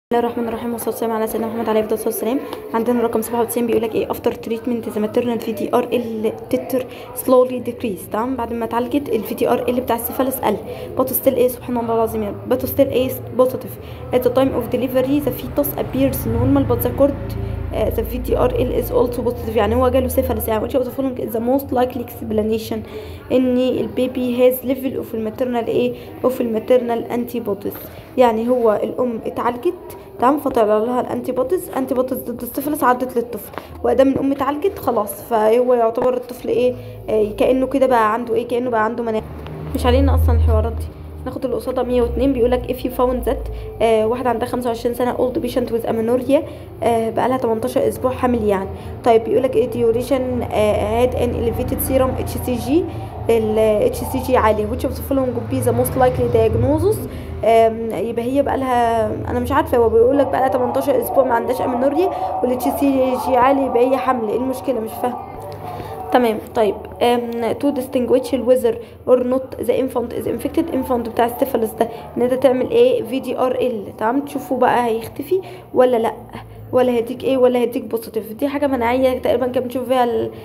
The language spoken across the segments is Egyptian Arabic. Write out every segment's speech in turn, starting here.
الله الرحمن الرحيم والصلاه والسلام على سيدنا محمد عليه الصلاه والسلام عندنا رقم 97 بيقول لك ايه افتر تريتمنت ذا ماتيرنال في دي ار ال تتر سلولي ديكريز تمام بعد ما اتعالجت الفي دي ار ال بتاع السيفالس قل باتو ستيل ايه سبحان الله العظيم يعني باتو ستيل ايه بوزيتيف at the time of delivery the fetus appears normal but the cord uh, the VTRL is also positive يعني هو جاله سيفالس يعني which of the following is the most likely explanation ان البيبي has level of الماتيرنال ايه of الماتيرنال antibodies يعني هو الام اتعالجت تمام فطلع لها الانتي بوديز انتي بوديز ضد السيفلس عدت للطفل وادام الام اتعالجت خلاص فهو يعتبر الطفل ايه آه كانه كده بقى عنده ايه كانه بقى عنده مناعه مش علينا اصلا الحوارات دي ناخد اللي قصادها 102 بيقول لك if you found that آه واحدة عندها 25 سنة old patient with amenorrhea آه بقى لها 18 اسبوع حامل يعني طيب بيقول لك ايه duration آه had an elevated serum HCG ال HCG عالي which of the following would be the most likely diagnosis يبقى هي بقى لها انا مش عارفه هو بيقول لك بقى لها 18 اسبوع ما عندهاش امينوريا والاتش سي جي عالي يبقى هي حمل ايه المشكله مش فاهمه تمام طيب um, to distinguish whether or not the infant is infected infant بتاع السيفلس ده ان انت تعمل ايه في دي ار ال تمام تشوفه بقى هيختفي ولا لا ولا هيديك ايه ولا هيديك بوزيتيف دي حاجه مناعيه تقريبا كان بنشوف فيها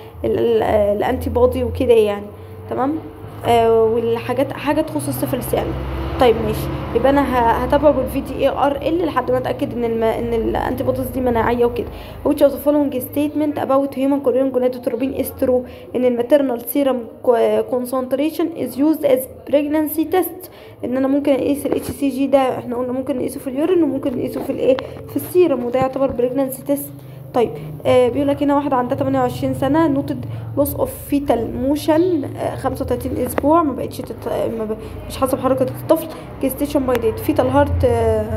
الانتي بودي وكده يعني تمام آه والحاجات حاجه تخص السيفلس يعني طيب ماشي يبقى انا هتابعه بالفي دي اي ار ال لحد ما اتاكد ان الم... ان الانتي بوديز دي مناعيه وكده which of the following statement about human chorion gonadotropin is true ان الماتيرنال سيرم concentration is used as pregnancy test ان انا ممكن اقيس الاتش سي جي ده احنا قلنا ممكن نقيسه في اليورين وممكن نقيسه في الايه في السيرم وده يعتبر pregnancy test طيب آه بيقول لك هنا واحده عندها 28 سنه نوتد لوس اوف فيتال موشن آه 35 اسبوع ما بقتش تت... ما ب... مش حسب حركه الطفل جيستيشن باي ديت فيتال هارت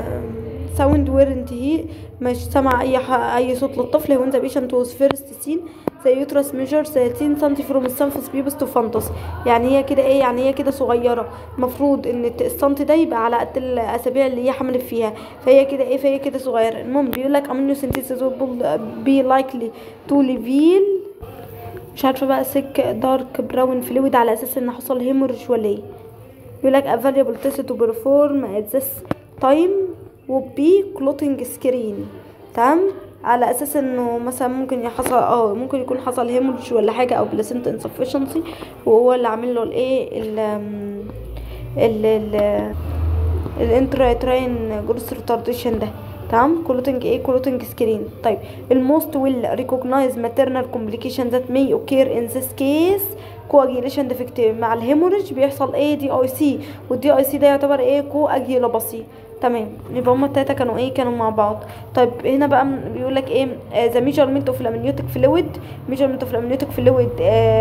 ساوند ويرنت هي مش سمع اي ح... اي صوت للطفل وين ذا بيشنت واز فيرست سين ذا يوترس ميجر 30 سم فروم السنفس بيبس تو فانتس يعني هي كده ايه يعني هي كده صغيره المفروض ان السنتي ده يبقى على قد الاسابيع اللي هي حملت فيها فهي كده ايه فهي كده صغيره المهم بيقول لك امينو سينثيسيس بي لايكلي تو ليفيل مش عارفه بقى سيك دارك براون فلويد على اساس ان حصل هيمورج ولا ايه بيقول لك available test to perform at this time would be clotting screen تمام على اساس انه مثلا ممكن يحصل اه ممكن يكون حصل هيمورج ولا حاجه او بلاسنت انسفشنسي وهو اللي عامل له الايه ال ال ال الانتراتراين جروس ريتارديشن ده تمام كلوتنج ايه كلوتنج سكرين طيب الموست ويل ريكوجنايز ماتيرنال كومبليكيشن ذات مي اوكير ان ذيس كيس كواجيليشن ديفكت مع الهيموريج بيحصل ايه دي اي سي والدي اي سي ده يعتبر ايه كواجيلوباسي تمام يبقى هما التلاته كانوا ايه كانوا مع بعض طيب هنا بقى بيقول لك ايه ذا ميجرمنت اوف الامنيوتيك فلويد ميجرمنت اوف الامنيوتيك فلويد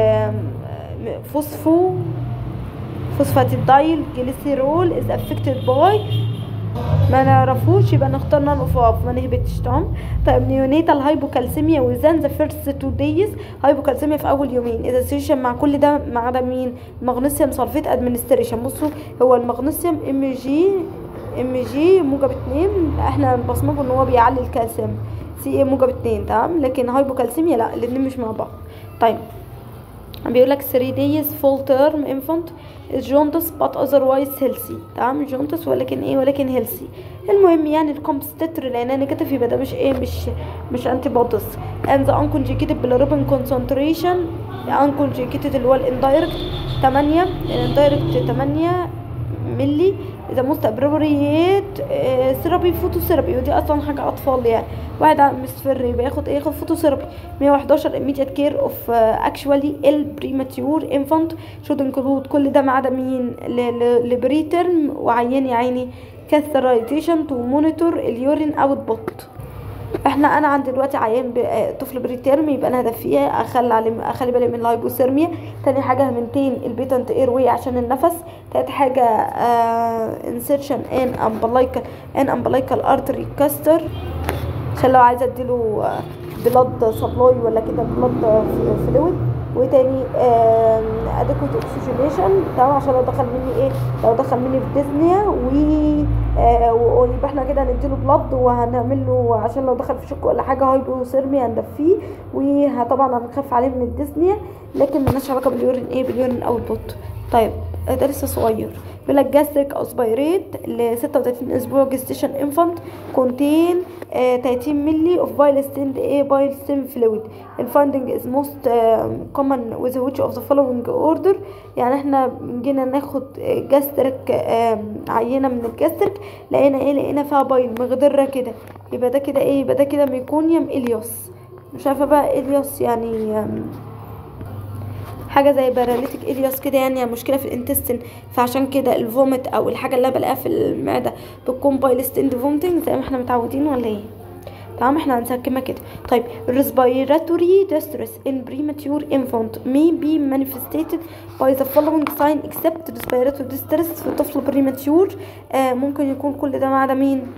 فوسفو فوسفاتيدايل جليسيرول از افكتد باي ما نعرفوش يبقى نختار نون اوف اوف ما نهبطش تمام طيب نيونيتال هايبوكالسيميا وزان ذا فيرست تو دايز هايبوكالسيميا في اول يومين اذا سيشن مع كل ده ما عدا مين مغنيسيوم سلفيت ادمنستريشن بصوا هو المغنيسيوم ام جي ام جي موجب اتنين احنا بصمجه ان هو بيعلي الكالسيوم سي ايه موجب اتنين تمام لكن هايبوكالسيميا لا الاتنين مش مع بعض طيب بيقول لك 3 days full term infant is jaundice but otherwise healthy تمام جونتس ولكن ايه ولكن هيلثي المهم يعني الكومبستيتر لان انا كاتب يبقى ده مش ايه مش مش انتي بوديز and the unconjugated bilirubin concentration unconjugated اللي هو الاندايركت 8 الاندايركت 8 ملي اذا موست ابروبريت ثيرابي فوتو ثيرابي ودي اصلا حاجه اطفال يعني واحد مصفر يبقى ياخد ايه ياخد فوتو ثيرابي 111 immediate care of uh, actually ill premature infant should include كل ده ما عدا مين لبريترم وعيان يا عيني catheterization to monitor اليورين اوتبوت احنا انا عندي دلوقتي عيان طفل بريتيرم يبقى انا هدفيه اخلي علي اخلي بالي من الهايبوثيرميا تاني حاجه همنتين البيتنت اير واي عشان النفس تالت حاجه انسيرشن ان امبلايكال ان امبلايكال ارتري كاستر عشان لو عايزه اديله بلاد سبلاي ولا كده بلاد فلويد وتاني اديكوت اوكسجينيشن تمام عشان لو دخل مني ايه لو دخل مني في ديزنيا و ويبقى احنا كده هنديله بلد وهنعمل له عشان لو دخل في شك ولا حاجه هايبوثيرميا هندفيه وطبعا هنخف عليه من الديزنيا لكن ملناش علاقه باليورين ايه باليورين اوتبوت طيب آه، ده لسه صغير بيقول لك جاستريك اسبيريت ل 36 اسبوع جستيشن انفانت كونتين 30 ملي اوف بايل ستيند ايه بايل ستيم فلويد الفايندنج از موست كومن وذ which اوف ذا following اوردر يعني احنا جينا ناخد جاستريك عينه من الجاستريك لقينا ايه لقينا فيها بايل مغدره كده يبقى ده كده ايه يبقى ده كده ميكونيوم اليوس مش عارفه بقى اليوس يعني آم، حاجه زي باراليتيك الياس كده يعني مشكله في الانتستين فعشان كده الفوميت او الحاجه اللي أنا بلاقيها في المعده بتكون بايلستند فومتنج زي ما احنا متعودين ولا ايه تمام احنا هنسكمها كده طيب respiratory distress in premature infant may be manifested by the following sign except respiratory distress في طفل premature آه ممكن يكون كل ده ما عدا مين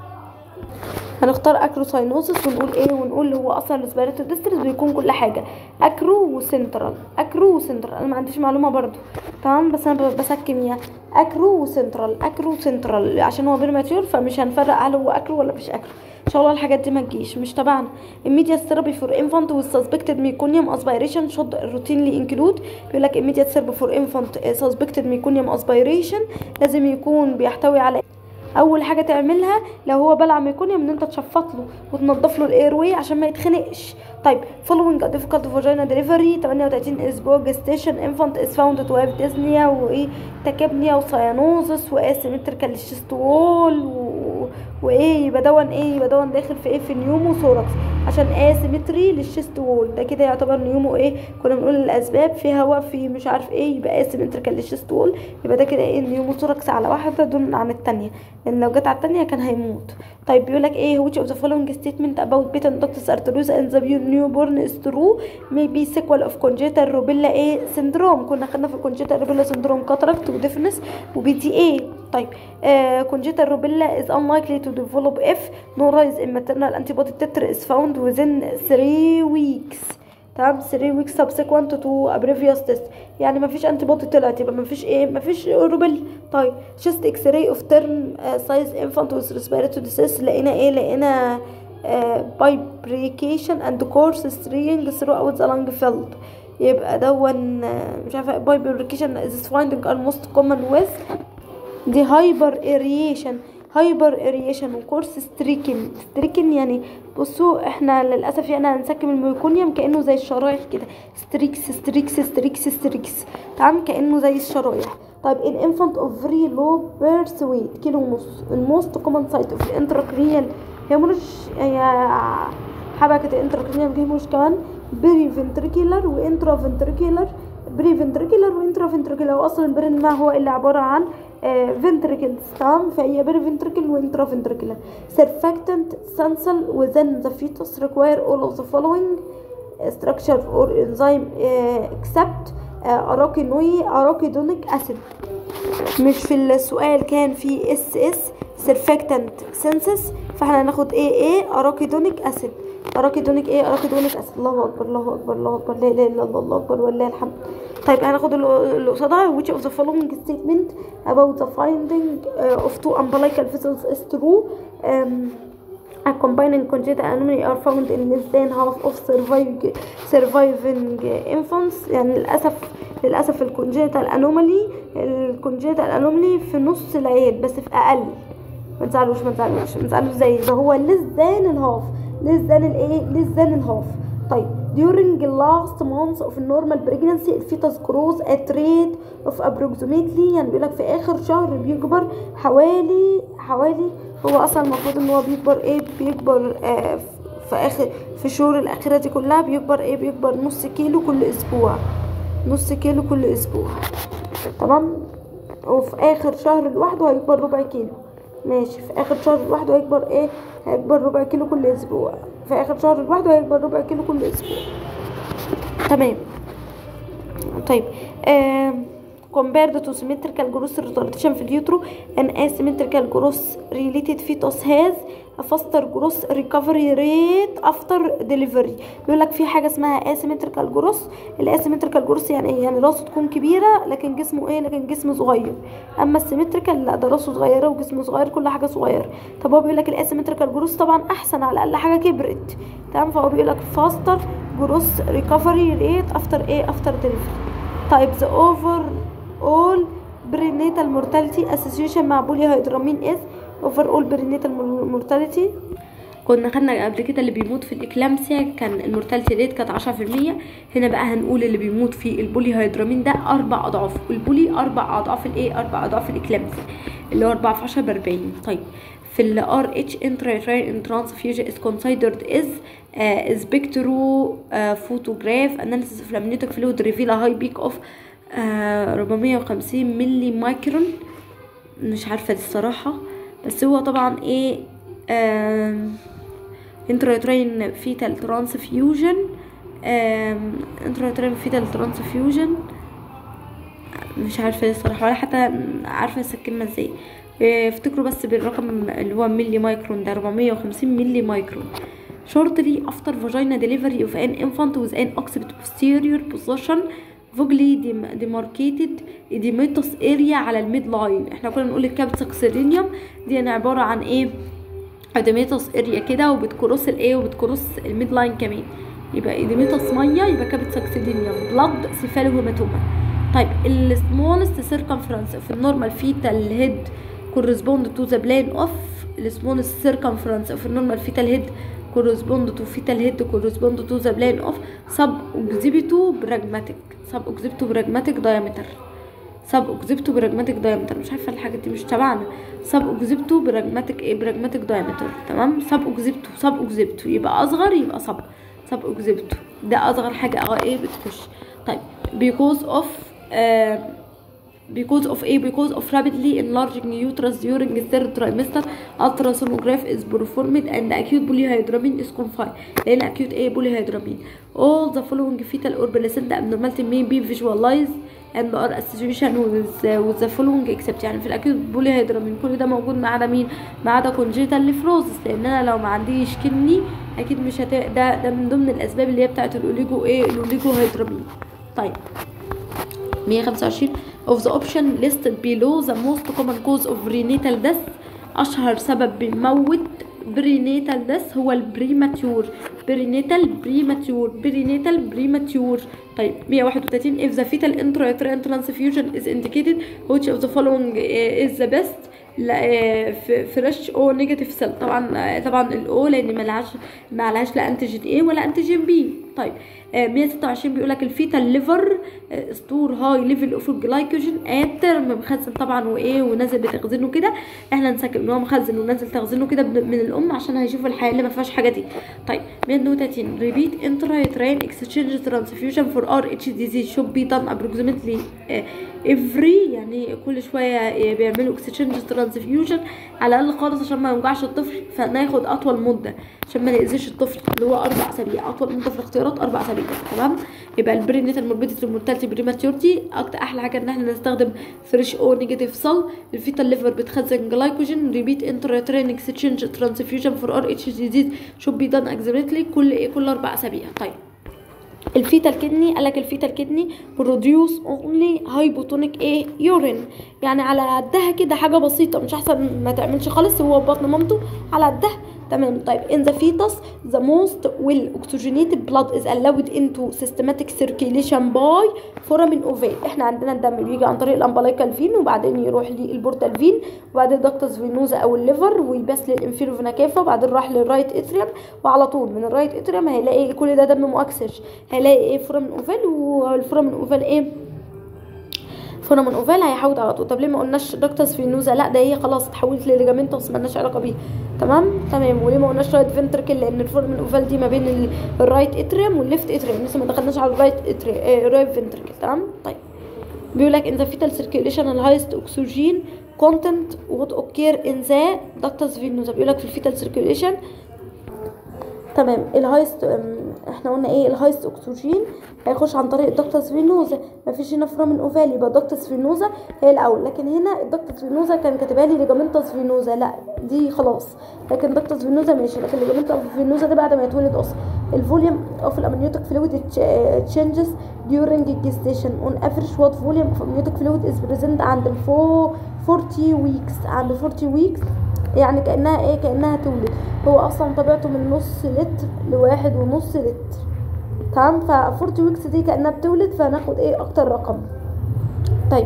هنختار اكروساينوسس ونقول ايه ونقول هو اصلا ريسبيراتوري ديستريس بيكون كل حاجه اكرو وسنترال اكرو وسنترال انا ما عنديش معلومه برضو تمام بس انا ب- بسكم يعني اكرو وسنترال اكرو وسنترال عشان هو بريماتيور فمش هنفرق هل هو اكرو ولا مش اكرو ان شاء الله الحاجات دي ما تجيش مش تبعنا immediate therapy for infant with suspected meconium aspiration should routinely include بيقول لك immediate therapy for infant suspected meconium aspiration لازم يكون بيحتوي على اول حاجه تعملها لو هو بلع ميكونيوم ان انت تشفط له وتنضف له الاير واي عشان ما يتخنقش طيب following a difficult vagina delivery 38 اسبوع gestation infant is found to have dyspnea وايه تكبنيا وسيانوزس واسيمتريكال الشيست وول و... وايه يبقى دون ايه يبقى دون داخل في ايه في نيومو ثوركس عشان اسيمتري للشيست وول ده كده يعتبر نيومو ايه كنا بنقول الاسباب في هواء في مش عارف ايه يبقى اسيمتريكال للشيست وول يبقى ده كده ايه نيومو ثوركس على واحده دون عن التانية لان لو جت على التانية كان هيموت طيب بيقول لك ايه which of the following statement about beta ductus arteriosa in the newborn is true may be sequel of congenital rubella ايه syndrome كنا خدنا في congenital rubella syndrome cataract وديفنس وبي تي ايه طيب آه congenital rubella is unlikely to develop if no rise in maternal antibody titer is found within 3 weeks تمام 3 weeks subsequent to a previous test يعني ما فيش انتي بودي طلعت يبقى ما فيش ايه ما فيش روبيل طيب chest x ray of term uh, size infant with respiratory disease لقينا ايه لقينا uh, bibrication and course string throughout the lung field يبقى دون آه، مش عارفه bibrication is finding almost common with دي هايبر اريشن هايبر اريشن وكورس ستريكن ستريكن يعني بصوا احنا للاسف يعني هنسكب الميكونيوم كانه زي الشرايح كده ستريكس ستريكس ستريكس ستريكس تمام كانه زي الشرايح طيب ان انفانت اوف فيري لو بيرث ويت كيلو ونص الموست كومن سايت اوف الانتراكريال هيموريج هي حبكة الانتراكريال هيموريج كمان بري فنتريكولار وانترا فنتريكولار بري فنتريكولار وانترا فنتريكولار واصلا البرين ما هو الا عباره عن فنتريكلز تمام فهي بري فنتريكل وانترا فنتريكولار سيرفاكتنت سنسل within the fetus require all of the following structure or enzyme uh, except uh, arachidonic arachidonic acid مش في السؤال كان في اس اس سيرفاكتنت سنسس فاحنا هناخد ايه ايه اراكيدونيك اسيد اراكيدونيك ايه اراكيدونيك اسيد الله اكبر الله اكبر الله اكبر لا اله الا الله الله اكبر ولله الحمد طيب هناخد اللي اللي قصادها which of the following statement about the finding uh, of two umbilical vessels is true um, A combining congenital anomaly are found in less than half of surviving, surviving infants يعني للأسف للأسف الكونجيتال انومالي الكونجيتال انومالي في نص العيال بس في أقل ما تزعلوش ما تزعلوش ما تزعلوش زي ده هو less than الهاف less than الايه less than الهاف طيب during the last months of normal pregnancy الفيتس grows at rate of approximately يعني بيقولك في آخر شهر بيكبر حوالي حوالي هو اصلا المفروض ان هو بيكبر ايه بيكبر آه في اخر في الشهور الاخيره دي كلها بيكبر ايه بيكبر نص كيلو كل اسبوع نص كيلو كل اسبوع تمام وفي اخر شهر لوحده هيكبر ربع كيلو ماشي في اخر شهر لوحده هيكبر ايه هيكبر ربع كيلو كل اسبوع في اخر شهر لوحده هيكبر ربع كيلو كل اسبوع تمام طيب آم compared to symmetrical growth retardation في اليوترو an asymmetrical growth related fetus has a faster growth recovery rate after delivery بيقول لك في حاجه اسمها asymmetrical growth الاسيمتريكال جروث يعني ايه يعني راسه تكون كبيره لكن جسمه ايه لكن جسمه صغير اما السيمتريكال لا ده راسه صغيره وجسمه صغير كل حاجه صغيره طب هو بيقول لك الاسيمتريكال جروث طبعا احسن على الاقل حاجه كبرت تمام فهو بيقول لك faster growth recovery rate after ايه after delivery طيب the over all برينيتال مورتاليتي اسوسيشن مع بولي هيدرامين از اوفر اول برينيتال مورتاليتي كنا خدنا قبل كده اللي بيموت في الاكلامسيا كان المورتاليتي ريت كانت 10% هنا بقى هنقول اللي بيموت في البولي هيدرامين ده اربع اضعاف والبولي اربع اضعاف الايه اربع اضعاف الاكلامسيا اللي هو 4 في 10 ب 40 طيب في ال RH intrauterine transfusion is considered as uh, spectro uh, photograph analysis of amniotic fluid reveal a high peak of uh, 450 ملي مايكرون مش عارفة دي الصراحة بس هو طبعا ايه intrauterine fetal transfusion intrauterine fetal transfusion مش عارفة دي الصراحة ولا حتى عارفة الكلمة ازاي افتكروا بس بالرقم اللي هو ملي مايكرون ده 450 ملي مايكرون shortly after vagina delivery of an infant with an occiput posterior position vagally demarcated edematous area على الميد لاين احنا كنا بنقول الكابت سكسيرينيوم دي يعني عبارة عن ايه edematous اريا كده وبتكروس الايه وبتكروس الميد لاين كمان يبقى edematous ميه يبقى كابت سكسيرينيوم بلاد سيفالوهيماتوما طيب السمولست سيركمفرنس في النورمال فيتال هيد correspond to the plane of the smallest circumference of normal fetal head correspond to fetal head correspond to the plane of sub occipito pragmatic sub occipito pragmatic diameter sub occipito pragmatic diameter مش عارفه الحاجات دي مش تبعنا sub occipito pragmatic ايه pragmatic diameter تمام sub occipito sub occipito يبقى اصغر يبقى sub sub occipito ده اصغر حاجه ايه بتخش طيب because of uh, because of a because of rapidly enlarging uterus during the third trimester ultrasonograph is performed and acute polyhydramine is confined لان acute a polyhydramine all the following fetal or placenta abnormality may be visualized and are association with, with the following except يعني في الاكيوت بوليهيدرامين كل ده موجود ما عدا مين ما عدا congenital nephrosis لان انا لو ما عنديش كدني اكيد مش هت... ده ده من ضمن الاسباب اللي هي بتاعت الاوليجو ايه الاوليجو هيدرامين طيب 125 of the option listed below the most common cause of prenatal death أشهر سبب بيموت برينيتال death هو البريماتيور برينيتال بريماتيور برينيتال بريماتيور طيب 131 if the fetal intrauterine transfusion is indicated which of the following is the best فريش او نيجاتيف سيل طبعا طبعا الاو لان ملهاش معلهاش لا انتيجين ايه ولا انتيجين بي طيب 126 بيقول لك الفيتال ليفر ستور هاي ليفل اوف الجلايكوجين اترم مخزن طبعا وايه ونازل بتخزينه كده احنا نسكب ان هو مخزن ونازل تخزينه كده من الام عشان هيشوفوا الحياه اللي ما فيهاش حاجه دي طيب 132 ريبيت انترايترين اكسشينج ترانسفيوجن فور ار اتش دي زي شوب بي دان ابروكسيمتلي افري يعني كل شويه بيعملوا اكسشينج ترانسفيوجن على الاقل خالص عشان ما يوجعش الطفل فناخد اطول مده عشان ما ناذيش الطفل اللي هو اربع اسابيع اطول مده في الاختيارات اربع اسابيع تمام يبقى البرينيتال موربيديتي والمورتاليتي بريماتيورتي اكتر احلى حاجه ان احنا نستخدم فريش او نيجاتيف سل الفيتال ليفر بتخزن جلايكوجين ريبيت انتراترين اكسشينج ترانسفيوجن فور ار اتش ديزيز شوب بي دان اكزيمتلي كل ايه كل اربع اسابيع طيب الفيتال كدني قالك الفيتال كدني بروديوس اونلي هايبوتونيك ايه يورين يعني على قدها كده حاجه بسيطه مش احسن ما تعملش خالص هو بطن مامته على قدها تمام طيب in the fetus the most well oxygenated blood is allowed into systematic circulation by foramen ovale احنا عندنا الدم بيجي عن طريق الامبلايكال فين وبعدين يروح للبورتال فين وبعدين دكتس فينوزا او الليفر ويباس للانفيرو فينا كافا وبعدين راح للرايت اتريوم وعلى طول من الرايت اتريوم هيلاقي كل ده دم مؤكسج هيلاقي ايه فورامين اوفال والفورامين اوفال ايه فورامين اوفال هيحود على طول طب ليه ما قلناش دكتس فينوزا لا ده هي خلاص اتحولت لليجامنتوس مالناش علاقه بيها تمام تمام وليه ما قلناش رايت فنتركل لان الفورمن اوفال دي ما بين الرايت اتريم والليفت اتريم لسه ما دخلناش على الرايت اتريم آه رايت فنتركل تمام طيب بيقول لك in the fetal circulation the highest oxygen content would occur in the ductus venosa بيقول لك في الفيتال circulation تمام الهايست احنا قلنا ايه الهايست اكسجين هيخش عن طريق الدكتس فينوزا مفيش هنا فرامن اوفال يبقى دكتس فينوزا هي الاول لكن هنا الدكتس فينوزا كان كاتبها لي ليجامنتس فينوزا لا دي خلاص لكن دكتس فينوزا ماشي لكن ليجامنتس فينوزا ده بعد ما يتولد اصلا الفوليوم اوف الامنيوتيك فلويد تشينجز during gestation on average what volume of amniotic fluid is present عند ال 40 weeks عند 40 weeks يعني كانها ايه كانها تولد هو اصلا طبيعته من نص لتر لواحد ونص لتر تمام ف 40 ويكس دي كانها بتولد فهناخد ايه اكتر رقم طيب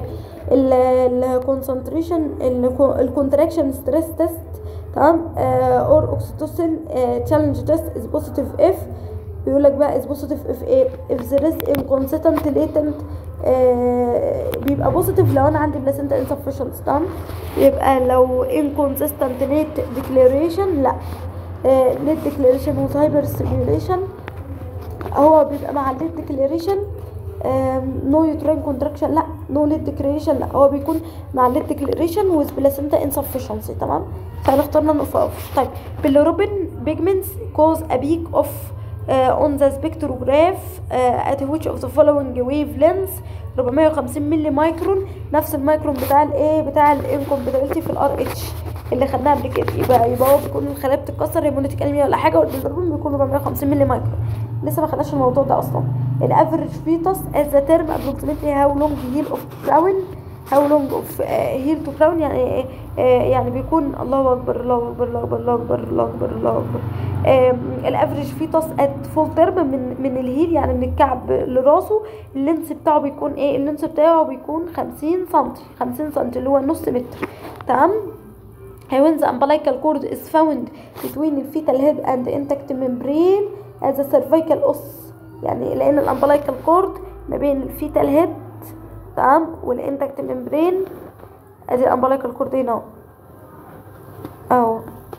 الكونسنتريشن الكونتراكشن ستريس تيست تمام اور اوكسيتوسين تشالنج تيست از بوزيتيف اف بيقول لك بقى از بوزيتيف اف ايه اف ذير از انكونسيستنت ليتنت بيبقى بوزيتيف لو انا عندي بلاسنتا انسفشنس تمام يبقى لو انكونسيستنت نيت ديكلاريشن لا نيت ديكلاريشن وذ هايبر ستيميوليشن هو بيبقى مع النيت ديكلاريشن نو يوترين كونتراكشن لا نو نيت ديكلاريشن لا هو بيكون مع النيت ديكلاريشن وذ بلاسنتا انسفشنسي تمام فاحنا اخترنا النقطه اوف طيب bilirubin pigments cause a peak of uh, on the spectrograph uh, at which of the following wavelengths 450 ملي مايكرون نفس المايكرون بتاع الايه بتاع الانكومباتيبلتي في الار اتش اللي خدناها قبل كده يبقى يبقى هو بيكون الخلايا بتتكسر هيمونيتيك انيميا ولا حاجه والبيلروبين بيكون 450 ملي مايكرون لسه ما خدناش الموضوع ده اصلا الافريج فيتوس از ذا تيرم ابروكسيمتلي هاو لونج هيل اوف براون هاو لونج اوف هيل تو براون يعني آه يعني بيكون الله اكبر الله اكبر الله اكبر الله اكبر الله اكبر الله اكبر الافريج فيتوس ات فول تيرم من من الهيل يعني من الكعب لراسه اللينس بتاعه بيكون ايه اللينس بتاعه بيكون 50 سم 50 سم اللي هو نص متر تمام when the umbilical cord is found between the fetal head and intact membrane as a cervical os يعني لان الامبلايكال كورد ما بين الفيتال هيد تمام والانتكت ممبرين ادي الامبلايكال كورد هنا اهو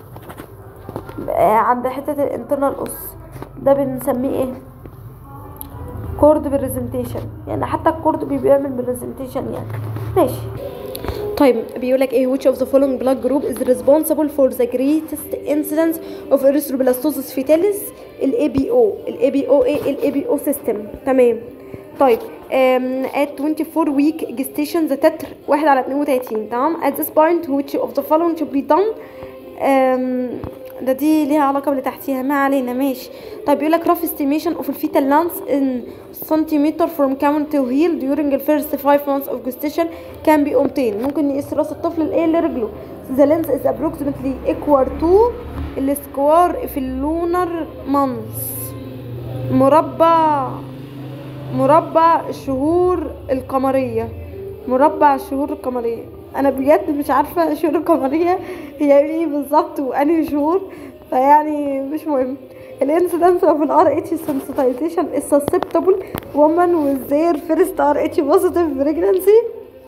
عند حته الانترنال اس ده بنسميه ايه كورد بريزنتيشن يعني حتى الكورد بيعمل بريزنتيشن يعني ماشي طيب بيقول لك ايه which of the following blood group is responsible for the greatest incidence of erythroblastosis fetalis ال ABO ال ABO ايه ال ABO system تمام طيب um, at 24 week gestation the تتر واحد على 32 تمام at this point which of the following should be done um, ده دي ليها علاقة باللي تحتيها ما علينا ماشي طيب بيقول لك rough estimation of the fetal length in centimeter from count to heel during the first five months of gestation can be obtained ممكن نقيس راس الطفل الايه لرجله the length is approximately equal to السكوار في اللونر months مربع مربع الشهور القمرية مربع الشهور القمرية انا بجد مش عارفة الشهور القمرية هي ايه بالظبط وانهي شهور فيعني مش مهم الانسيدنس اوف الار اتش sensitization is susceptible woman with their first ار اتش positive pregnancy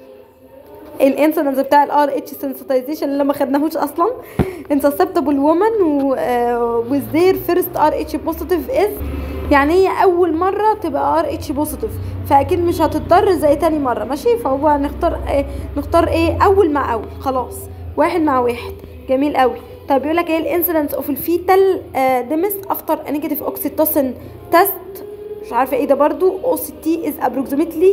الانسيدنس بتاع الار اتش sensitization اللي ما خدناهوش اصلا in susceptible woman و, uh, with their first ار اتش positive is يعني هي اول مره تبقى ار اتش بوزيتيف فاكيد مش هتضطر زي تاني مره ماشي فهو نختار ايه نختار ايه اول مع اول خلاص واحد مع واحد جميل قوي طب بيقول لك ايه الانسيدنس اوف الفيتال ديمس افتر نيجاتيف اوكسيتوسين تيست مش عارفه ايه ده برضو او سي تي از ابروكسيمتلي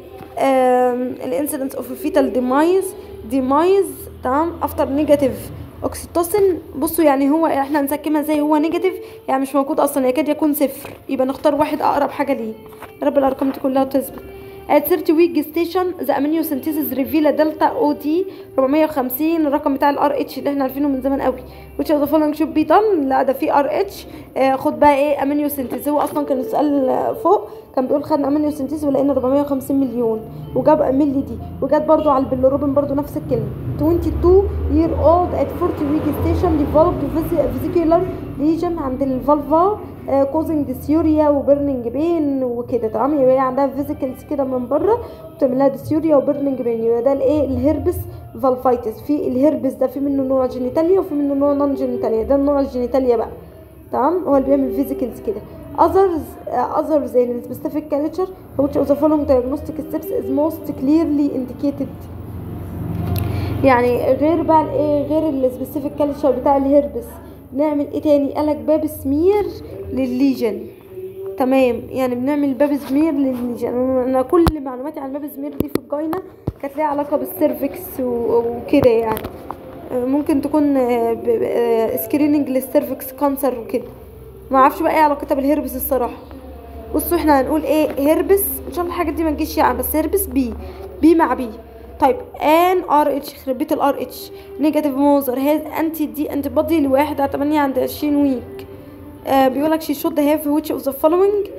الانسيدنس اوف الفيتال ديمايز ديمايز تمام افتر نيجاتيف اوكسيتوسين بصوا يعني هو احنا هنسكمها ازاي هو نيجاتيف يعني مش موجود اصلا يكاد يكون صفر يبقى نختار واحد اقرب حاجه ليه يا رب الارقام دي كلها تثبت at 30 week gestation the amniocentesis reveal a delta OD 450 الرقم بتاع الار اتش اللي احنا عارفينه من زمان قوي which of the following should be done لا ده في ار اتش آه خد بقى ايه amniocentesis هو اصلا كان السؤال فوق كان بيقول خدنا amniocentesis ولقينا 450 مليون وجاب ملي دي وجات برضو على البيلروبين برضو نفس الكلمه 22 year old at 40 week gestation developed vesicular lesion عند الفالفا كوزنج ديسيوريا وبرنينج بين وكده تمام يبقى هي عندها فيزيكلز كده من بره وبتعمل لها ديسيوريا وبرنينج بين يبقى ده الايه الهربس فالفايتس في الهربس ده في منه نوع جينيتاليا وفي منه نوع نون جينيتاليا ده النوع الجينيتاليا بقى تمام هو اللي بيعمل فيزيكلز كده others uh, others in specific culture which of the following diagnostic steps is most clearly indicated يعني غير بقى الايه غير السبيسيفيك كالتشر بتاع الهربس نعمل ايه تاني قالك باب سمير للليجن تمام يعني بنعمل باب سمير للليجن انا كل معلوماتي عن باب سمير دي في الجاينه كانت ليها علاقه بالسيرفكس وكده يعني ممكن تكون سكريننج للسيرفكس كانسر وكده ما اعرفش بقى ايه علاقتها بالهربس الصراحه بصوا احنا هنقول ايه هربس ان شاء الله الحاجات دي ما تجيش يعني بس هربس بي بي مع بي طيب ان ار اتش يخرب بيت الار اتش نيجاتيف موزر هاز انتي دي انتي بادي لواحد على تمانية عند عشرين ويك آه بيقولك شي شود هاف which of the following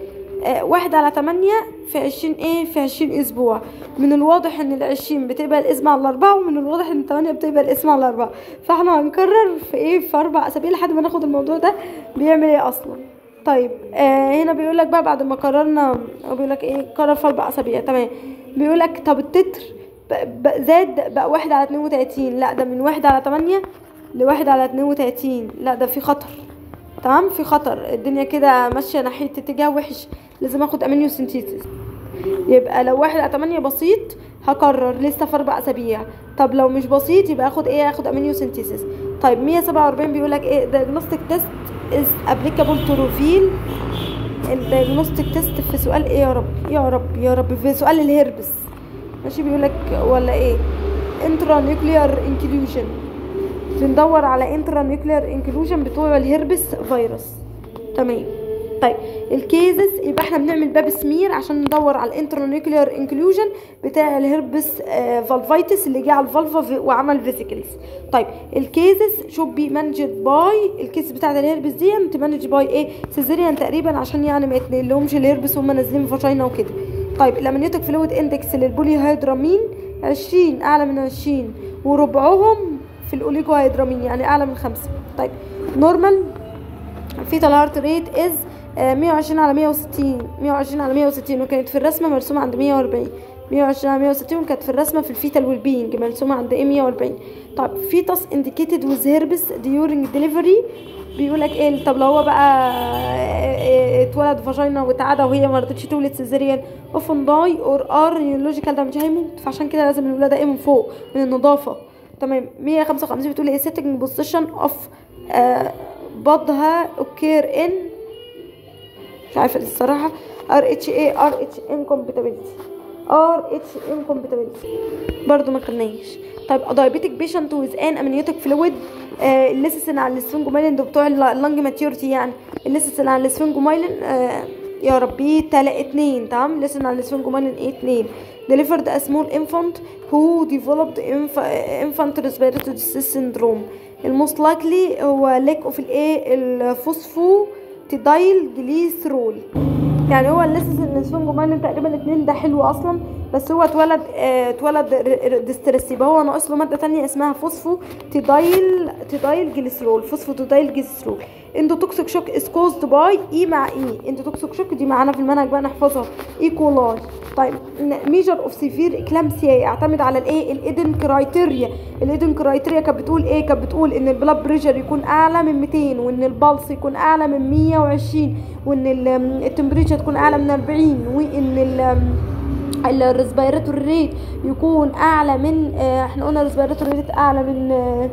آه واحد على تمانية في عشرين ايه في عشرين اسبوع من الواضح ان العشرين بتقبل الاسم على الاربعة ومن الواضح ان التمانية بتقبل الاسم على الاربعة فاحنا هنكرر في ايه في اربع اسابيع لحد ما ناخد الموضوع ده بيعمل ايه اصلا طيب آه هنا بيقول لك بقى بعد ما قررنا بيقول لك ايه قرر في اربع اسابيع تمام بيقول لك طب التتر ب- ب- زاد بقى واحد على اتنين وتلاتين لا ده من واحد على تمانية لواحد على اتنين وتلاتين لا ده في خطر تمام في خطر الدنيا كده ماشية ناحية اتجاه وحش لازم اخد امينيو سينثيسيس يبقى لو واحد على تمانية بسيط هكرر لسه في اربع اسابيع طب لو مش بسيط يبقى اخد ايه اخد امينيو سينثيسيس طيب 147 بيقول لك ايه diagnostic test is applicable to reveal الديagnostic تيست في سؤال ايه يا رب يا رب يا رب في سؤال الهربس ماشي بيقول لك ولا ايه انترا نيوكليار انكلوجن بندور على انترا نيوكليار انكلوجن بتوع الهربس فيروس تمام طيب الكيزز يبقى احنا بنعمل باب سمير عشان ندور على الانترا نيوكليار انكلوجن بتاع الهربس آه فالفايتس اللي جه على الفالفا في- وعمل فيسيكلز طيب الكيزز شوب بي مانجد باي الكيس بتاعت الهربس دي تمانج باي ايه سيزيريان تقريبا عشان يعني ما يتنقلهمش الهربس وهم نازلين في فاجينا وكده طيب الامنيوتيك فلويد اندكس للبولي هيدرامين 20 اعلى من 20 وربعهم في الاوليجو هيدرامين يعني اعلى من خمسة طيب نورمال فيتال هارت ريت از 120 على 160 120 على 160 وكانت في الرسمه مرسومه عند 140 120 على 160 وكانت في الرسمه في الفيتال والبينج مرسومه عند ايه 140 طب فيتاس انديكيتد ويز هيربس ديورنج ديليفري بيقول لك ايه طب لو هو بقى اتولد فاجينا واتعدى وهي ما رضتش تولد سيزيريان اوفن داي اور ار نيولوجيكال ده مش هيموت فعشان كده لازم الولاده ايه من فوق من النظافه تمام 155 بتقول ايه سيتنج بوزيشن اوف بضها اوكير ان مش عارفه الصراحه ار اتش اي ار اتش انكومباتيبيلتي ار اتش انكومباتيبيلتي برضو ما خدناش طيب دايابيتك بيشنت ويز ان امنيوتيك فلويد الليسيسن على السفنجومايلين دول بتوع اللنج ماتيورتي يعني الليسيسن على السفنجومايلين آه يا ربي تلا اتنين تمام لسن على السفنجومايلين ايه اتنين delivered a small infant who developed inf- infant respiratory distress syndrome الموست لايكلي هو lack of الايه الفوسفو تدايل جليسرول يعني هو الليسس السفنجومايلين تقريبا اتنين ده حلو اصلا بس هو اتولد اه اتولد ديستريس يبقى هو ناقص له ماده تانية اسمها فوسفو تدايل تدايل جليسرول فوسفو تدايل جليسرول اندوتوكسيك شوك از كوزد باي اي مع اي اندوتوكسيك شوك دي معانا في المنهج بقى نحفظها ايكولاي طيب ميجر اوف سيفير اكلامسيا يعتمد على الايه الايدن كرايتيريا الايدن كرايتيريا كانت بتقول ايه كانت بتقول ان البلاد بريشر يكون اعلى من 200 وان البلس يكون اعلى من 120 وان التمبريتشر تكون اعلى من 40 وان ال الريسبيراتوري ريت يكون اعلى من آه احنا قلنا الريسبيراتوري ريت اعلى من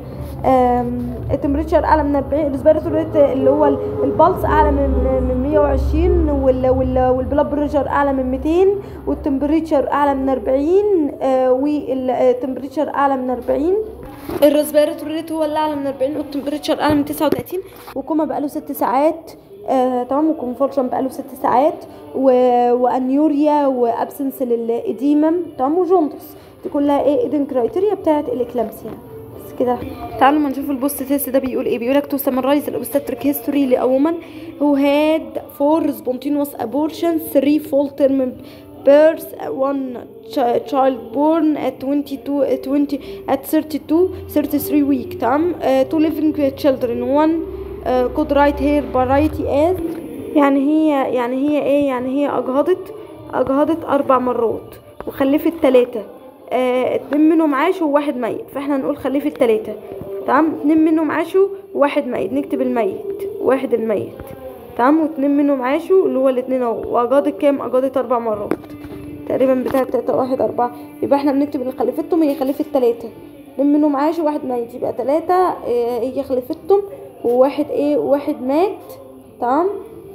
آه التمبريتشر اعلى من 40 الريسبيراتوري ريت اللي هو البلس اعلى من من 120 وال وال والبلاد بريشر اعلى من 200 والتمبريتشر اعلى من 40 آه والتمبريتشر اعلى من 40 الريسبيراتوري ريت هو اللي اعلى من 40 والتمبريتشر اعلى من 39 وكوما بقاله 6 ساعات آه، تمام وكونفولشن بقاله ست ساعات و... وانيوريا وابسنس للاديمم تمام وجوندس دي كلها ايه ايدن كرايتيريا بتاعت الاكلامسيا بس كده تعالوا ما نشوف البوست تيست ده بيقول ايه بيقول لك تو سمرايز الاوبستريك هيستوري لأومن who had four spontaneous abortions three full term births one ch- child born at 22 at 20 at 32 33 week تمام uh, two living children one uh, could write here variety as يعني هي يعني هي ايه يعني هي اجهضت اجهضت اربع مرات وخلفت تلاتة آه اتنين منهم عاشوا وواحد ميت فاحنا هنقول خلفت تلاتة تمام اتنين منهم عاشوا وواحد ميت نكتب الميت واحد الميت تمام واتنين منهم عاشوا اللي هو الاتنين اهو واجهضت كام اجهضت اربع مرات تقريبا بتاعت تلاتة واحد اربعة يبقى احنا بنكتب اللي خلفتهم هي خلفت تلاتة اتنين منهم عاشوا واحد ميت يبقى تلاتة آه هي خلفتهم وواحد ايه وواحد مات تمام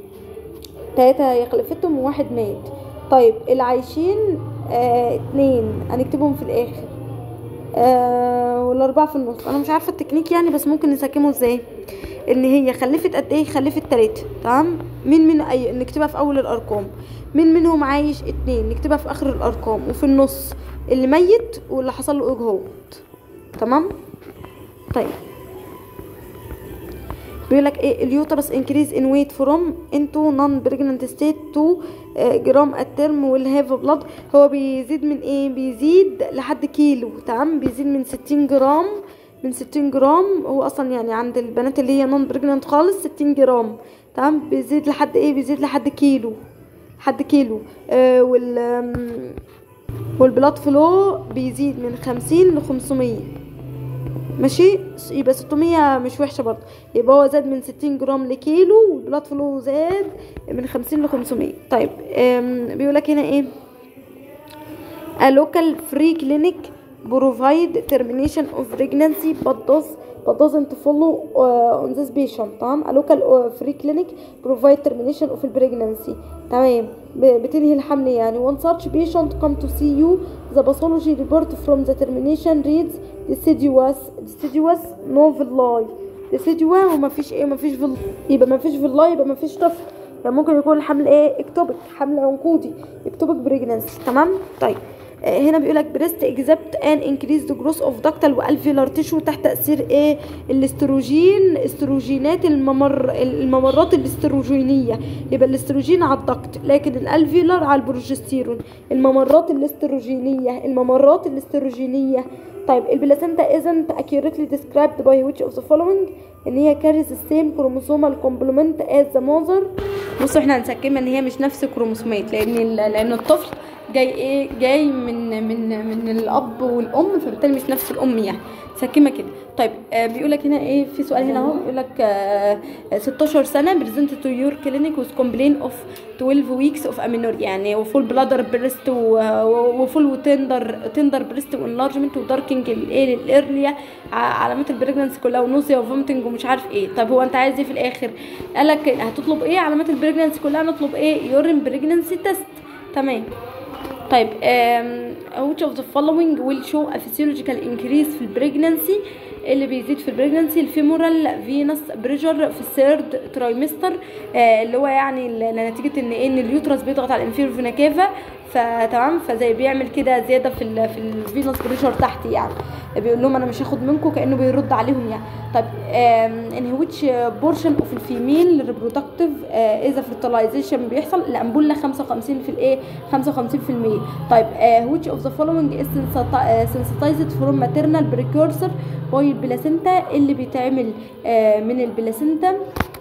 تلاتة هي خلفتهم وواحد مات طيب العايشين آه اتنين هنكتبهم في الاخر آه والاربعة في النص انا مش عارفة التكنيك يعني بس ممكن نسكمه ازاي ان هي خلفت قد ايه خلفت تلاتة تمام مين من اي نكتبها في اول الارقام مين منهم عايش اتنين نكتبها في اخر الارقام وفي النص اللي ميت واللي حصل له اجهاض تمام طيب بيقول لك ايه اليوترس انكريز ان ويت فروم انتو نون بريجننت ستيت تو جرام الترم والهاف بلاد هو بيزيد من ايه بيزيد لحد كيلو تمام بيزيد من 60 جرام من 60 جرام هو اصلا يعني عند البنات اللي هي نون بريجننت خالص 60 جرام تمام بيزيد لحد ايه بيزيد لحد كيلو لحد كيلو آه وال آم، والبلاد فلو بيزيد من 50 ل 500 ماشي يبقى 600 مش وحشه برضه يبقى هو زاد من 60 جرام لكيلو والبلاد فلو زاد من 50 ل 500 طيب بيقول لك هنا ايه a local free clinic provide termination of pregnancy but does but doesn't follow uh, on this patient تمام a local uh, free clinic provide termination of pregnancy تمام ب- بتنهي الحمل يعني one such patient come to see you the pathology report from the termination reads deciduous deciduous no villi deciduous وما فيش ايه ما فيش فيل يبقى ما فيش villi يبقى ما فيش طفل يعني ممكن يكون الحمل ايه اكتوبك حمل عنقودي اكتوبك بريجنانسي تمام طيب آه، هنا بيقول لك بريست اكزبت ان انكريز ذا جروث اوف داكتال والفيلر تيشو تحت تاثير ايه الاستروجين استروجينات الممر الممرات الاستروجينيه يبقى الاستروجين على الدكت لكن الالفيلر على البروجستيرون الممرات الاستروجينيه الممرات الاستروجينيه طيب البلاسنتا isn't accurately described by which of the following ان هي carries the same chromosomal complement as the mother بصوا احنا هنسكمها ان هي مش نفس الكروموسومات لان ال- لان الطفل جاي ايه جاي من من من الاب والام فبالتالي مش نفس الام يعني سكمه كده طيب آه بيقول لك هنا ايه في سؤال هنا اهو بيقول لك آه 16 سنه بريزنت تو يور كلينيك وذ كومبلين اوف 12 ويكس اوف امينور يعني وفول بلادر بريست وفول وتندر تندر بريست وانلارجمنت وداركنج الايه الارليا علامات البريجننس كلها ونوزيا وفومتنج ومش عارف ايه طب هو انت عايز ايه في الاخر قال لك هتطلب ايه علامات البريجننس كلها نطلب ايه يورين بريجننسي تيست تمام طيب um, which of the following will show a physiological increase في البريجننسي اللي بيزيد في البريجننسي الفيمورال فينس بريشر في الثيرد ترايمستر آه اللي هو يعني ل- نتيجه ان ايه ان اليوترس بيضغط على الانفيرو فينا كافا فتمام فزي بيعمل كده زياده في ال في الفينس بريشر تحت يعني بيقول لهم انا مش هاخد منكم كانه بيرد عليهم يعني طيب ان which portion of الفيميل reproductive آه اذا fertilization بيحصل الامبوله 55 في الايه 55% طيب آه which of the following is sensiti- آه، sensitized from maternal precursor وهي البلاسينتا اللي بيتعمل آه من البلاسينتا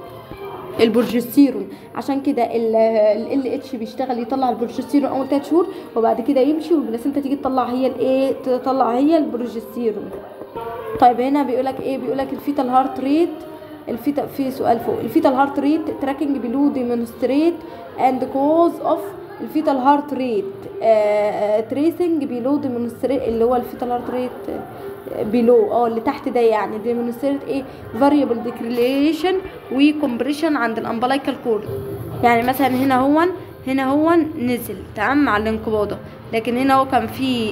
البروجستيرون عشان كده ال اتش بيشتغل يطلع البروجستيرون اول 3 شهور وبعد كده يمشي والبلاسينتا تيجي تطلع هي الايه تطلع هي البروجستيرون طيب هنا بيقول لك ايه بيقول لك الفيتال هارت ريت الفيتا في سؤال فوق الفيتال هارت ريت تراكنج بلو ديمونستريت اند كوز اوف الفيتال هارت ريت تريسنج بيلو ديمونستريت اللي هو الفيتال هارت ريت بيلو اه اللي تحت ده يعني ديمونستريت ايه فاريبل ديكريليشن وكمبريشن عند الامبلايكال كورد يعني مثلا هنا هو هنا هو نزل تمام مع الانقباضه لكن هنا هو كان في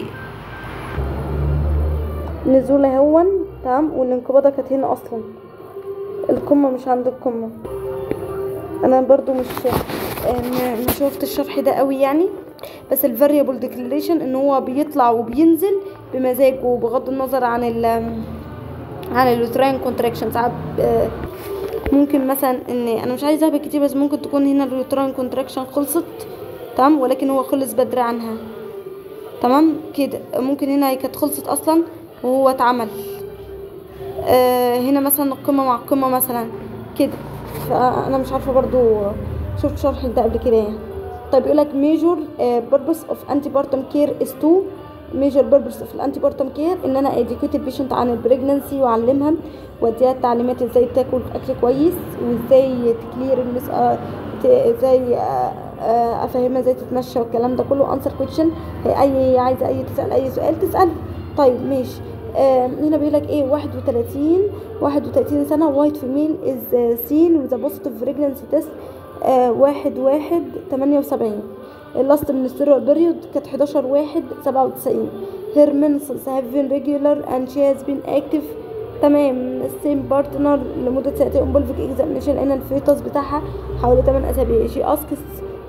نزول هون تمام والانقباضه كانت هنا اصلا القمه مش عند القمه انا برضو مش ما ما شفت الشرح ده قوي يعني بس الفاريبل ديكليريشن ان هو بيطلع وبينزل بمزاجه بغض النظر عن ال عن اليوتراين كونتراكشن ساعات آه، ممكن مثلا ان انا مش عايزه اهبط كتير بس ممكن تكون هنا اليوتراين كونتراكشن خلصت تمام ولكن هو خلص بدري عنها تمام كده ممكن هنا هي كانت خلصت اصلا وهو اتعمل آه هنا مثلا القمه مع القمه مثلا كده فانا مش عارفه برضو شفت شرح ده قبل كده يعني طيب يقول لك ميجور بيربس اوف انتي بارتم كير از تو ميجور بيربس اوف الانتي بارتم كير ان انا اديكوت البيشنت عن البريجننسي واعلمها واديها التعليمات ازاي تاكل اكل كويس وازاي تكلير المس آه، ت- ازاي آه، آه، افهمها ازاي تتمشى والكلام ده كله انسر كويشن اي عايزه اي تسال اي سؤال تسال طيب ماشي آه هنا بيقول لك ايه 31 31 سنه وايت فيميل از سين وذا بوزيتيف بريجننسي تيست واحد واحد تمانية وسبعين اللاست منسترال بيريود كانت 11 واحد سبعة وتسعين her menses have been regular and she has been active تمام السيم بارتنر لمدة سنتين امبولفيك اكزامينشن لان الفيتوس بتاعها حوالي 8 اسابيع she asks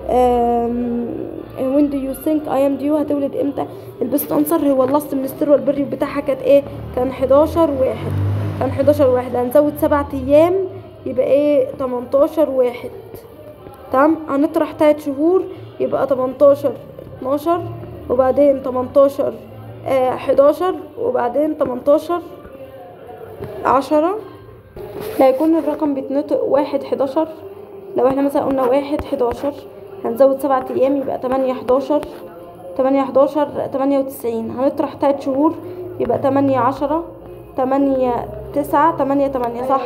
um, when do you think I am due هتولد امتى البيست انسر هو اللاست منسترال بيريود بتاعها كانت ايه كان 11 واحد كان 11 واحد هنزود سبعة ايام يبقى ايه 18 واحد تمام هنطرح تلات شهور يبقى 18 12 وبعدين 18 آه 11 وبعدين 18 10 لا يكون الرقم بيتنطق واحد 11 لو احنا مثلا قلنا واحد 11 هنزود سبعة ايام يبقى 8 11 8 11 98 هنطرح تلات شهور يبقى 8 10 8 9 8 8 صح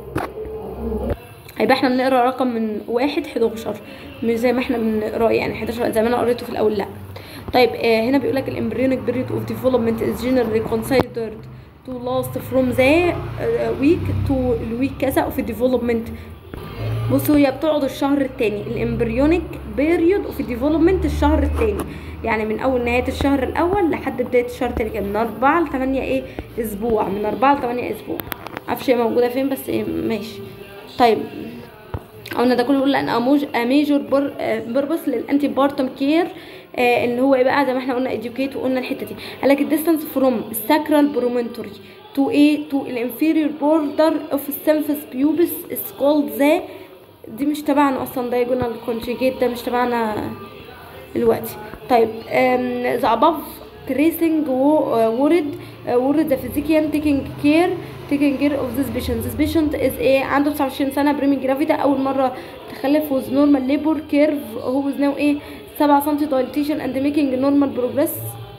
يبقى احنا بنقرا رقم من واحد 11 مش زي ما احنا بنقراه يعني 11 زي ما انا قريته في الاول لا طيب آه هنا بيقول لك الامبريونيك بيريود اوف ديفلوبمنت از جنرالي considered to last from the week to الويك كذا اوف الديفلوبمنت بصوا هي بتقعد الشهر التاني الامبريونيك بيريود اوف ديفلوبمنت الشهر التاني يعني من اول نهايه الشهر الاول لحد بدايه الشهر التاني كان من أربعة لتمانية ايه اسبوع من أربعة لتمانية اسبوع معرفش هي موجوده فين بس إيه ماشي طيب قلنا ده كله بيقول ان اموج ميجور بيربس للانتي بارتم كير اللي هو ايه بقى زي ما احنا قلنا educate وقلنا الحته دي قال لك الديستانس فروم sacral promontory to ايه to الانفيريور بوردر اوف السيمفس بيوبس is called the دي مش تبعنا اصلا diagonal conjugate ده مش تبعنا دلوقتي طيب um, the above tracing word word the physician taking care taking care of this patient this patient is ايه عنده 29 سنه بريمي جرافيدا اول مره تخلف with normal labor curve هو is now ايه 7 سم dilatation and making normal progress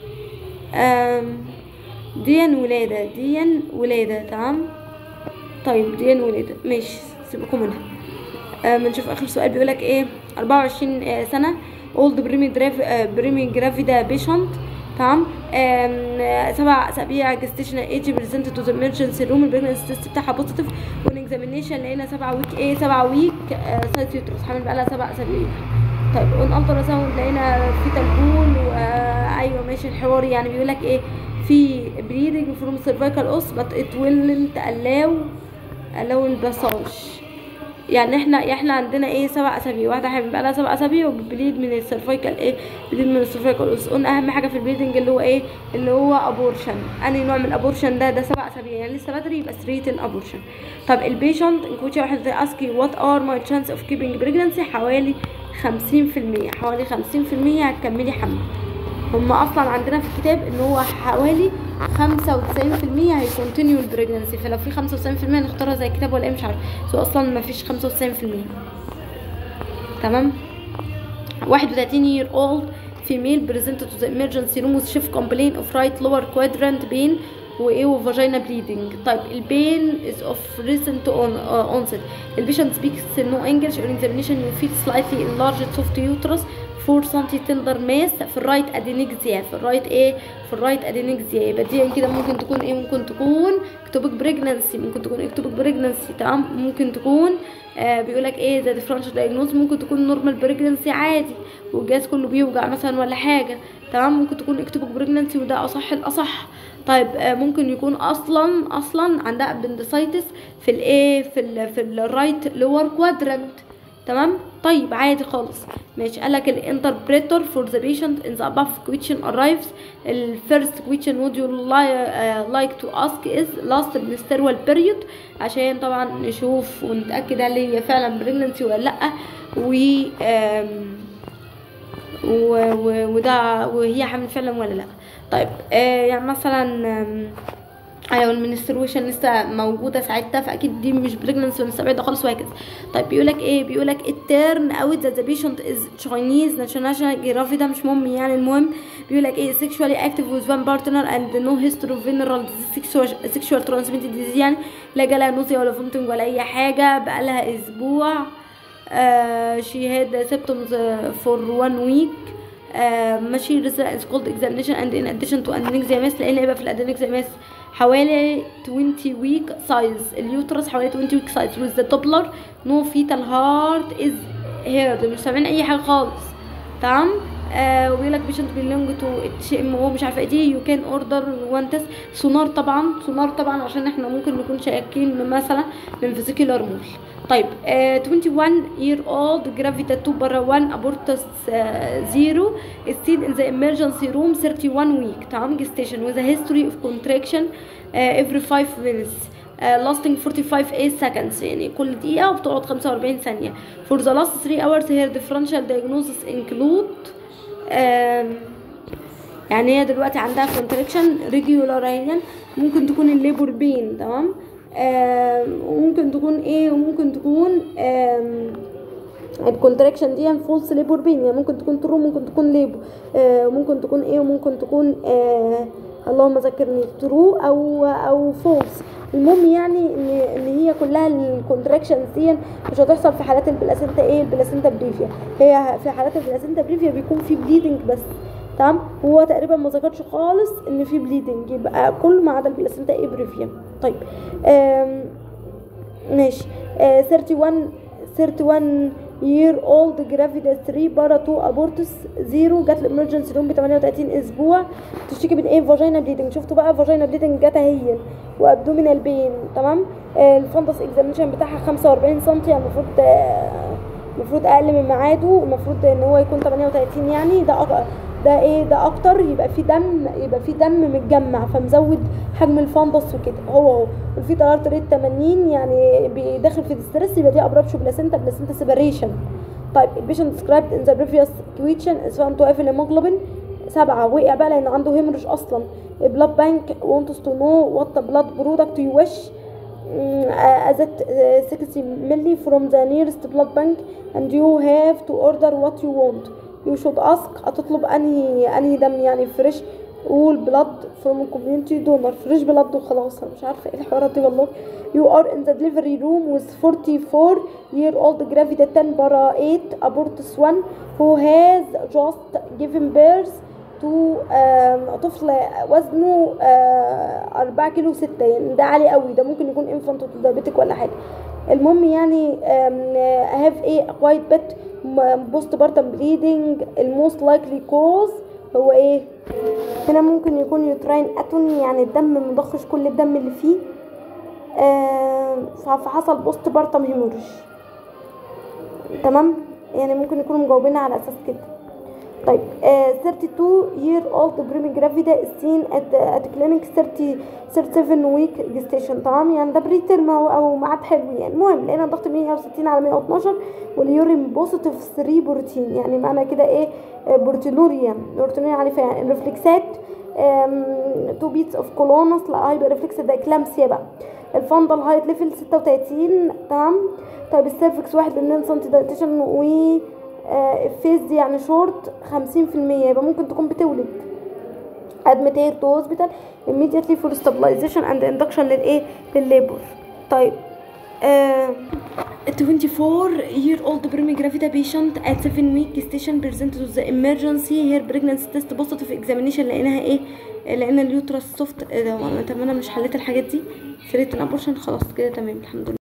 ديا ولاده ديا ولاده تمام طيب ديا ولاده ماشي سيبكم منها بنشوف اخر سؤال بيقولك ايه 24 سنه اولد بريمي دراف بريمي جرافيدا بيشنت تمام سبع اسابيع جستيشنال ايج بريزنت تو ذا ايمرجنسي روم البريجنسي تيست بتاعها بوزيتيف وان اكزامينيشن لقينا سبعة ويك ايه سبعة ويك سايت يوترس حامل بقى لها سبع اسابيع طيب اون الترا ساوند لقينا في تلبون وايوه ماشي الحوار يعني بيقول لك ايه في بريدنج فروم سيرفيكال اوس بت ات ويلنت الاو الاو الباساج يعني احنا احنا عندنا ايه سبع اسابيع واحده حامل بقى لها سبع اسابيع وبليد من السيرفيكال ايه بليد من السيرفيكال اوس قلنا اهم حاجه في البليدنج اللي هو ايه اللي هو ابورشن انهي نوع من الابورشن ده ده سبع اسابيع يعني لسه بدري يبقى ستريتن ابورشن طب البيشنت كوتش واحد زي اسكي وات ار ماي تشانس اوف كيبنج بريجنسي حوالي خمسين في المية حوالي خمسين في المية هتكملي حمل هما اصلا عندنا في الكتاب ان هو حوالي خمسة وتسعين في المية هيكونتينيو البريجنسي فلو في خمسة وتسعين في المية نختارها زي الكتاب ولا ايه مش عارفة بس هو اصلا مفيش خمسة وتسعين في المية تمام واحد وتلاتين year old female presented to the emergency room with chief complaint of right lower quadrant pain وايه وفاجينا بليدنج طيب البين is of recent on, uh, onset البيشنت speaks no English or examination you feel slightly enlarged soft uterus 4 سم تندر ماس في الرايت ادينكزيا في الرايت ايه في الرايت ادينكزيا يبقى دي كده ممكن تكون ايه ممكن تكون اكتوبك بريجنانسي ممكن تكون اكتوبك بريجنانسي تمام ممكن تكون آه بيقول لك ايه ده ديفرنشال دايجنوز ممكن تكون نورمال بريجنانسي عادي والجهاز كله بيوجع مثلا ولا حاجه تمام ممكن تكون اكتوبك بريجنانسي وده اصح الاصح طيب آه ممكن يكون اصلا اصلا عندها ابندسايتس في الايه في ال في الرايت لور كوادرنت تمام طيب عادي خالص ماشي قال لك الانتربريتور فور ذا بيشنت ان ذا اباف كويشن ارايفز الفيرست كويشن وود يو لايك تو اسك از لاست menstrual بيريود عشان طبعا نشوف ونتاكد هل هي فعلا بريجننسي ولا لا و و- و- وده وهي حامل فعلا ولا لا طيب آه يعني مثلا آم، ايوه المنسترويشن لسه موجوده ساعتها فاكيد دي مش بريجننسي ونستبعدها خالص وهكذا طيب بيقول لك ايه بيقول لك التيرن اوت ذا بيشنت از تشاينيز ناشونال جرافي ده مش مهم يعني المهم بيقول لك ايه sexually active with one partner and no history of venereal disease sexual sexual transmitted disease يعني لا جالها نوزيا ولا فومتنج ولا اي حاجه بقالها اسبوع uh, she had symptoms uh, for one week uh, machine is called examination and in addition to adenyxia mass لان يبقى في الادينكسيا ماس حوالي 20 week size اليوترس حوالي 20 week size with the doppler no fetal heart is heard مش سامعين اي حاجه خالص تمام آه وبيقول لك بيشنت بيلونج تو اتش ام او مش عارفه ايه دي يو كان اوردر وان تيست سونار طبعا سونار طبعا عشان احنا ممكن نكون شاكين من مثلا من فيزيكولار مول طيب آه 21 year old gravita 2 برا 1 abortus uh, 0 is seen in the emergency room 31 week تمام gestation with a history of contraction uh, every 5 minutes uh, lasting 45 8 seconds يعني كل دقيقة وبتقعد 45 ثانية for the last 3 hours her differential diagnosis include um, يعني هي دلوقتي عندها contraction regularيا ممكن تكون الليبر بين تمام آم، وممكن تكون ايه وممكن تكون آم، الكونتراكشن دي فولس ليبر بين يعني ممكن تكون ترو ممكن تكون ليبر آه ممكن تكون ايه وممكن تكون آه اللهم ذكرني ترو او او فولس المهم يعني ان ان هي كلها الكونتراكشنز دي مش هتحصل في حالات البلاسينتا ايه البلاسينتا بريفيا هي في حالات البلاسينتا بريفيا بيكون في بليدنج بس تمام هو تقريبا ما ذكرش خالص ان في بليدنج يبقى كل ما عدا البلاسينتا ايه بريفيا طيب آم ماشي آه 31 31 year old جرافيدا 3 بارا 2 ابورتس 0 جات الامرجنسي روم ب 38 اسبوع تشتكي من ايه فاجينا بليدنج شفتوا بقى فاجينا بليدنج جات اهي وابدومينال بين تمام آه الفندس اكزامينشن بتاعها 45 سم يعني المفروض آه المفروض اقل من ميعاده المفروض ان هو يكون 38 يعني ده أق... ده ايه ده اكتر يبقى في دم يبقى في دم متجمع فمزود حجم الفندس وكده هو هو والفي طلعت ريت 80 يعني بيدخل في الستريس يبقى دي ابرابشو بلاسينتا بلاسينتا سيبريشن طيب البيشنت ديسكرايبد ان ذا بريفيوس كويتشن از فاوند تو هاف هيموجلوبين سبعة وقع بقى لان عنده هيمرج اصلا بلاد بانك wants to know what the blood product you wish as it uh, 60 milli from the nearest blood bank and you have to order what you want you should ask هتطلب انهي انهي دم يعني فريش قول بلاد فروم كوميونتي دونر فريش بلاد وخلاص انا مش عارفه ايه الحوارات دي والله you are in the delivery room with 44 year old gravida 10 bara 8 abortus 1 who has just given birth تو طفل وزنه أربعة كيلو ستة يعني ده عالي قوي ده ممكن يكون انفانت دايبيتك ولا حاجة المهم يعني هاف ايه كوايت بت بوست بارتم بليدنج الموست لايكلي كوز هو ايه هنا ممكن يكون يوتراين اتون يعني الدم مضخش كل الدم اللي فيه فحصل بوست بارتم هيموريج تمام يعني ممكن يكونوا مجاوبين على اساس كده طيب آه 32 year old بريمي جرافيدا is seen at, at clinic 30 37 week gestation تمام يعني ده بري ترم او, أو ميعاد حلو يعني المهم لقينا ضغط 160 على 112 واليورين بوزيتيف 3 بروتين يعني معنى كده ايه آه بروتينوريا بروتينوريا عنيفه يعني الريفلكسات 2 بيتس اوف كولونس لا هيبقى ريفلكس ده اكلامسيا بقى الفندل هايت ليفل 36 تمام طيب السيرفكس 1 ل 2 سم دايتيشن و الفيز دي يعني شورت خمسين في المية يبقى ممكن تكون بتولد admit her to hospital immediately for stabilization and induction للايه للليبر طيب uh, 24 year old بريمي جرافيدا patient at 7 week station presented with the emergency her pregnancy test positive examination لقيناها ايه لقينا اليوترس سوفت طب انا مش حليت الحاجات دي سريت الابورشن خلاص كده تمام الحمد لله